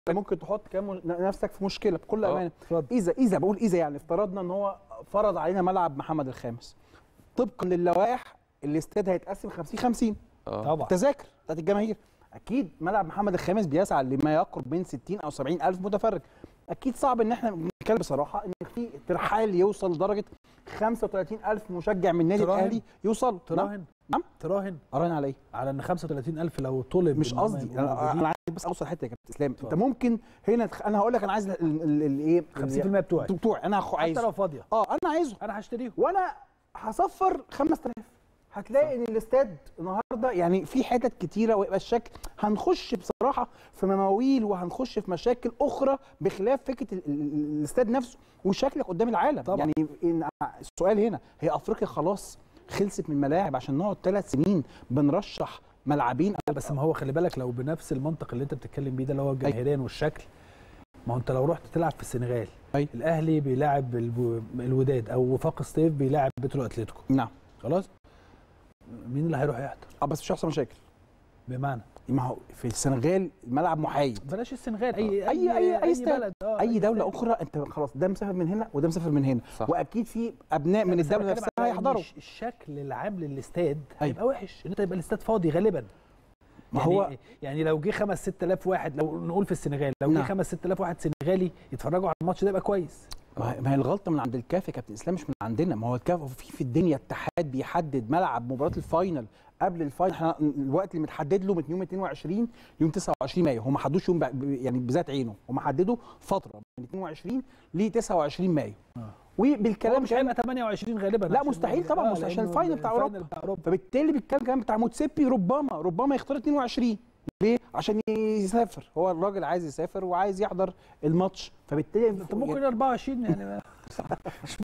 ممكن تحط كمان نفسك في مشكله بكل آه، امانه اتفضل. اذا اذا بقول اذا يعني افترضنا ان هو فرض علينا ملعب محمد الخامس طبقا للوائح الاستاد هيتقسم 50 50 اه طبعا تذاكر بتاعت الجماهير اكيد ملعب محمد الخامس بيسعى لما يقرب من 60 او 70 الف متفرج اكيد صعب ان احنا نتكلم بصراحه ان في ترحال يوصل لدرجه 35 الف مشجع من النادي تراهن؟ الاهلي يوصل نعم تراهن نعم. تراهن اراهن عليه على ان 35000 لو طلب مش إن هم قصدي يبقوا انا موجودين، انا عايز بس اوصل حته يا كابتن اسلام انت اتفضل. ممكن هنا تخ... انا هقول لك انا عايز ال- ال- ال- ايه 50% بتوعي بتوعي انا هخ- حتى عايزه لو فاضيه اه انا عايزه انا هشتريهم وانا هصفر 5000 هتلاقي ان الاستاد النهارده يعني في حتت كتيره ويبقى الشكل هنخش بصراحه في مواويل وهنخش في مشاكل اخرى بخلاف فكره ال- ال- ال- الاستاد نفسه وشكلك قدام العالم طبعا. يعني إن السؤال هنا هي افريقيا خلاص خلصت من الملاعب عشان نقعد ثلاث سنين بنرشح ملعبين بس ما هو خلي بالك لو بنفس المنطق اللي انت بتتكلم بيه ده اللي هو الجماهيريا والشكل ما هو انت لو رحت تلعب في السنغال أي. الاهلي بيلاعب الب- الوداد او وفاق سطيف بيلاعب بترو اتلتيكو نعم خلاص مين اللي هيروح يحضر اه بس مش هيحصل مشاكل بمعنى ما هو في السنغال الملعب محايد بلاش السنغال اي أي- أي- أي استاد. بلد آه، اي دوله استاد. اخرى انت خلاص ده مسافر من هنا وده مسافر من هنا صح. واكيد في ابناء من بس أنا الدوله بتكلم نفسها على إن هيحضروا الش- الشكل العام للاستاد أيوة. هيبقى وحش ان انت يبقى الاستاد فاضي غالبا ما يعني هو يعني لو جه 5 6000 واحد لو نقول في السنغال لو جه نعم. 5 6000 واحد سنغالي يتفرجوا على الماتش ده يبقى كويس ما هي- ما هي الغلطه من عند الكاف يا كابتن اسلام مش من عندنا ما هو الكاف في في الدنيا اتحاد بيحدد ملعب مباراه الفاينل قبل الفاينل احنا الوقت اللي متحدد له من يوم 22 يوم 29 مايو هم ما حددوش يوم ب- يعني بذات عينه هم حددوا فتره من 22 ل 29 مايو آه. وبالكلام هو مش هيبقى 28 غالبا لا عشان- مستحيل طبعا آه، مستحيل عشان لأنه الفاينل بتاع الفاينل أوروبا. بتاع اوروبا فبالتالي بالكلام كلام بتاع موتسيبي ربما ربما يختار 22 ليه؟ عشان يسافر هو الراجل عايز يسافر وعايز يحضر الماتش فبالتالي طب ممكن 24 يعني